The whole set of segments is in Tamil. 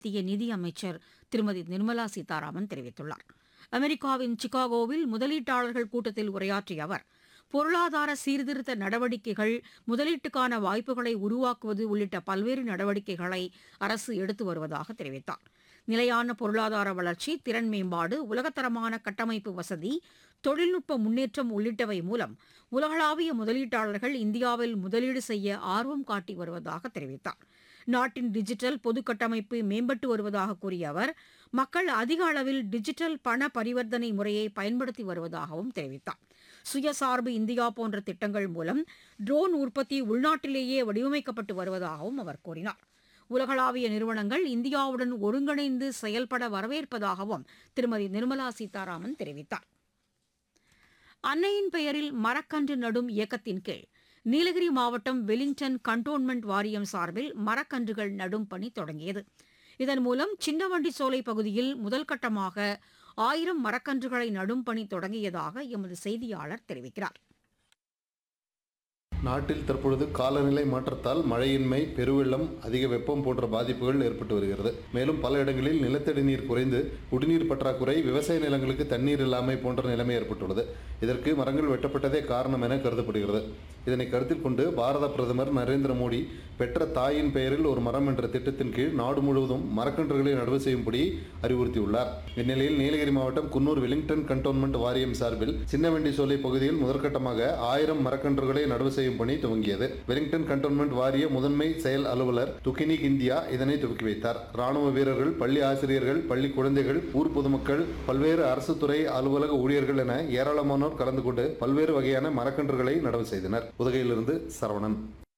மத்திய நிதியமைச்சர் திருமதி நிர்மலா சீதாராமன் தெரிவித்துள்ளார் அமெரிக்காவின் சிகாகோவில் முதலீட்டாளர்கள் கூட்டத்தில் உரையாற்றிய அவர் பொருளாதார சீர்திருத்த நடவடிக்கைகள் முதலீட்டுக்கான வாய்ப்புகளை உருவாக்குவது உள்ளிட்ட பல்வேறு நடவடிக்கைகளை அரசு எடுத்து வருவதாக தெரிவித்தார் நிலையான பொருளாதார வளர்ச்சி திறன் மேம்பாடு உலகத்தரமான கட்டமைப்பு வசதி தொழில்நுட்ப முன்னேற்றம் உள்ளிட்டவை மூலம் உலகளாவிய முதலீட்டாளர்கள் இந்தியாவில் முதலீடு செய்ய ஆர்வம் காட்டி வருவதாக தெரிவித்தார் நாட்டின் டிஜிட்டல் பொது கட்டமைப்பு மேம்பட்டு வருவதாக கூறிய அவர் மக்கள் அதிக அளவில் டிஜிட்டல் பண பரிவர்த்தனை முறையை பயன்படுத்தி வருவதாகவும் தெரிவித்தார் சுயசார்பு இந்தியா போன்ற திட்டங்கள் மூலம் ட்ரோன் உற்பத்தி உள்நாட்டிலேயே வடிவமைக்கப்பட்டு வருவதாகவும் அவர் கூறினார் உலகளாவிய நிறுவனங்கள் இந்தியாவுடன் ஒருங்கிணைந்து செயல்பட வரவேற்பதாகவும் திருமதி நிர்மலா சீதாராமன் தெரிவித்தார் அன்னையின் பெயரில் மரக்கன்று நடும் இயக்கத்தின் கீழ் நீலகிரி மாவட்டம் வெலிங்டன் கண்டோன்மெண்ட் வாரியம் சார்பில் மரக்கன்றுகள் நடும் பணி தொடங்கியது இதன் மூலம் சின்னவண்டி சோலை பகுதியில் முதல் கட்டமாக ஆயிரம் மரக்கன்றுகளை நடும் பணி தொடங்கியதாக எமது செய்தியாளர் தெரிவிக்கிறார் நாட்டில் தற்பொழுது காலநிலை மாற்றத்தால் மழையின்மை பெருவெள்ளம் அதிக வெப்பம் போன்ற பாதிப்புகள் ஏற்பட்டு வருகிறது மேலும் பல இடங்களில் நிலத்தடி நீர் குறைந்து குடிநீர் பற்றாக்குறை விவசாய நிலங்களுக்கு தண்ணீர் இல்லாமை போன்ற நிலைமை ஏற்பட்டுள்ளது இதற்கு மரங்கள் வெட்டப்பட்டதே காரணம் என கருதப்படுகிறது இதனை கருத்தில் கொண்டு பாரத பிரதமர் நரேந்திர மோடி பெற்ற தாயின் பெயரில் ஒரு மரம் என்ற திட்டத்தின் கீழ் நாடு முழுவதும் மரக்கன்றுகளை நடவு செய்யும்படி அறிவுறுத்தியுள்ளார் இந்நிலையில் நீலகிரி மாவட்டம் குன்னூர் வெலிங்டன் கண்டோன்மெண்ட் வாரியம் சார்பில் சின்னவெண்டி சோலை பகுதியில் முதற்கட்டமாக ஆயிரம் மரக்கன்றுகளை நடவு செய்யும் பணி துவங்கியது வெலிங்டன் கண்டோன்மெண்ட் வாரிய முதன்மை செயல் அலுவலர் துக்கினிக் இந்தியா இதனை துவக்கி வைத்தார் ராணுவ வீரர்கள் பள்ளி ஆசிரியர்கள் பள்ளி குழந்தைகள் ஊர் பொதுமக்கள் பல்வேறு அரசு துறை அலுவலக ஊழியர்கள் என ஏராளமானோர் கலந்து கொண்டு பல்வேறு வகையான மரக்கன்றுகளை நடவு செய்தனர் உதகையிலிருந்து சரவணன்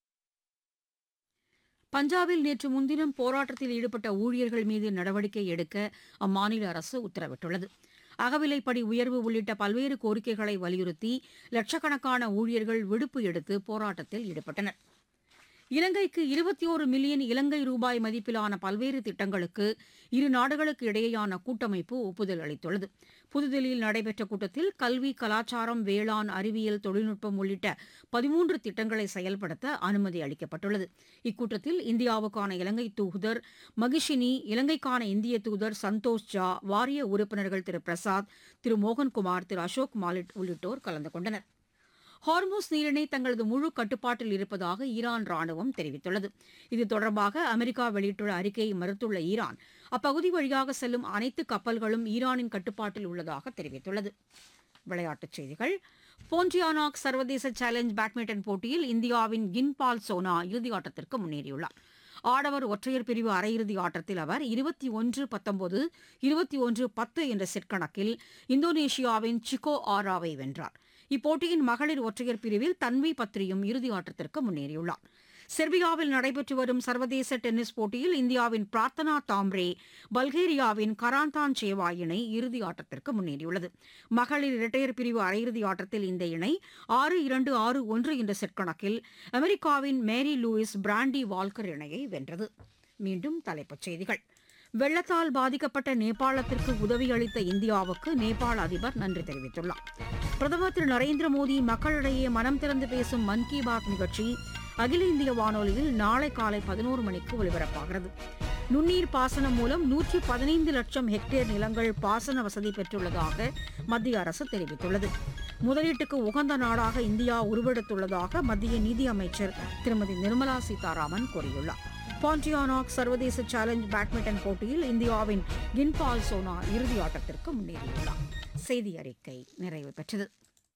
பஞ்சாபில் நேற்று முன்தினம் போராட்டத்தில் ஈடுபட்ட ஊழியர்கள் மீது நடவடிக்கை எடுக்க அம்மாநில அரசு உத்தரவிட்டுள்ளது அகவிலைப்படி உயர்வு உள்ளிட்ட பல்வேறு கோரிக்கைகளை வலியுறுத்தி லட்சக்கணக்கான ஊழியர்கள் விடுப்பு எடுத்து போராட்டத்தில் ஈடுபட்டனர் இலங்கைக்கு இருபத்தி ஒரு மில்லியன் இலங்கை ரூபாய் மதிப்பிலான பல்வேறு திட்டங்களுக்கு இரு நாடுகளுக்கு இடையேயான கூட்டமைப்பு ஒப்புதல் அளித்துள்ளது புதுதில்லியில் நடைபெற்ற கூட்டத்தில் கல்வி கலாச்சாரம் வேளாண் அறிவியல் தொழில்நுட்பம் உள்ளிட்ட பதிமூன்று திட்டங்களை செயல்படுத்த அனுமதி அளிக்கப்பட்டுள்ளது இக்கூட்டத்தில் இந்தியாவுக்கான இலங்கை தூதர் மகிஷினி இலங்கைக்கான இந்திய தூதர் சந்தோஷ் ஜா வாரிய உறுப்பினர்கள் திரு பிரசாத் திரு மோகன்குமார் திரு அசோக் மாலிட் உள்ளிட்டோர் கலந்து கொண்டனர் ஹார்மோஸ் நீரிணை தங்களது முழு கட்டுப்பாட்டில் இருப்பதாக ஈரான் ராணுவம் தெரிவித்துள்ளது இது தொடர்பாக அமெரிக்கா வெளியிட்டுள்ள அறிக்கையை மறுத்துள்ள ஈரான் அப்பகுதி வழியாக செல்லும் அனைத்து கப்பல்களும் ஈரானின் கட்டுப்பாட்டில் உள்ளதாக தெரிவித்துள்ளது விளையாட்டுச் செய்திகள் போன்டியானாக் சர்வதேச சேலஞ்ச் பேட்மிண்டன் போட்டியில் இந்தியாவின் கின்பால் சோனா இறுதியாட்டத்திற்கு முன்னேறியுள்ளார் ஆடவர் ஒற்றையர் பிரிவு அரையிறுதி ஆட்டத்தில் அவர் இருபத்தி ஒன்று பத்தொன்பது இருபத்தி ஒன்று பத்து என்ற செட் கணக்கில் இந்தோனேஷியாவின் சிகோ ஆராவை வென்றார் இப்போட்டியின் மகளிர் ஒற்றையர் பிரிவில் தன்வி பத்ரியும் இறுதி ஆட்டத்திற்கு முன்னேறியுள்ளார் செர்பியாவில் நடைபெற்று வரும் சர்வதேச டென்னிஸ் போட்டியில் இந்தியாவின் பிரார்த்தனா தாம்ரே பல்கேரியாவின் கராந்தான் சேவா இணை இறுதி ஆட்டத்திற்கு முன்னேறியுள்ளது மகளிர் இரட்டையர் பிரிவு அரையிறுதி ஆட்டத்தில் இந்த இணை ஆறு இரண்டு ஆறு ஒன்று என்ற செட் கணக்கில் அமெரிக்காவின் மேரி லூயிஸ் பிராண்டி வால்கர் இணையை வென்றது மீண்டும் தலைப்புச் செய்திகள் வெள்ளத்தால் பாதிக்கப்பட்ட நேபாளத்திற்கு உதவி அளித்த இந்தியாவுக்கு நேபாள அதிபர் நன்றி தெரிவித்துள்ளார் பிரதமர் திரு நரேந்திர மோடி மக்களிடையே மனம் திறந்து பேசும் மன் கி பாத் நிகழ்ச்சி அகில இந்திய வானொலியில் நாளை காலை பதினோரு மணிக்கு ஒலிபரப்பாகிறது நுண்ணீர் பாசனம் மூலம் நூற்றி பதினைந்து லட்சம் ஹெக்டேர் நிலங்கள் பாசன வசதி பெற்றுள்ளதாக மத்திய அரசு தெரிவித்துள்ளது முதலீட்டுக்கு உகந்த நாடாக இந்தியா உருவெடுத்துள்ளதாக மத்திய நிதி அமைச்சர் திருமதி நிர்மலா சீதாராமன் கூறியுள்ளார் பாண்டியானாக் சர்வதேச சேலஞ்ச் பேட்மிண்டன் போட்டியில் இந்தியாவின் கின்பால் சோனா இறுதி ஆட்டத்திற்கு முன்னேறியுள்ளார் செய்தி அறிக்கை நிறைவு பெற்றது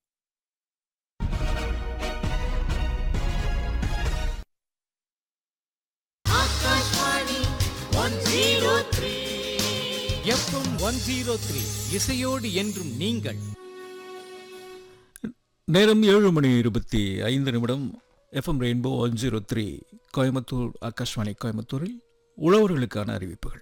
எஃப்எம் ஒன் ஜீரோ த்ரீ இசையோடு என்றும் நீங்கள் நேரம் ஏழு மணி இருபத்தி ஐந்து நிமிடம் FM rainbow one zero three Coimbatore Akashvani கோயம்புத்தூரில் உழவர்களுக்கான அறிவிப்புகள்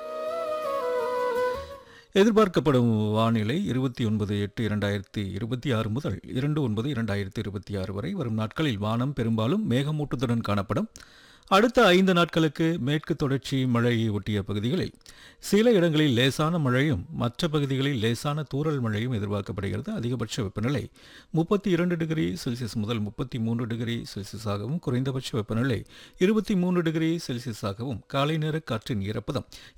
எதிர்பார்க்கப்படும் வானிலை இருபத்தி ஒன்பது எட்டு இரண்டாயிரத்தி இருபத்தி ஆறு முதல் இரண்டு ஒன்பது இரண்டாயிரத்தி இருபத்தி ஆறு வரை வரும் நாட்களில் வானம் பெரும்பாலும் மேகமூட்டத்துடன் காணப்படும் அடுத்த ஐந்து நாட்களுக்கு மேற்கு தொடர்ச்சி மழையை ஒட்டிய பகுதிகளில் சில இடங்களில் லேசான மழையும் மற்ற பகுதிகளில் லேசான தூறல் மழையும் எதிர்பார்க்கப்படுகிறது அதிகபட்ச வெப்பநிலை முப்பத்தி இரண்டு டிகிரி செல்சியஸ் முதல் முப்பத்தி மூன்று டிகிரி செல்சியஸாகவும் குறைந்தபட்ச வெப்பநிலை இருபத்தி மூன்று டிகிரி செல்சியஸாகவும் காலை நேர காற்றின் ஈரப்பதம்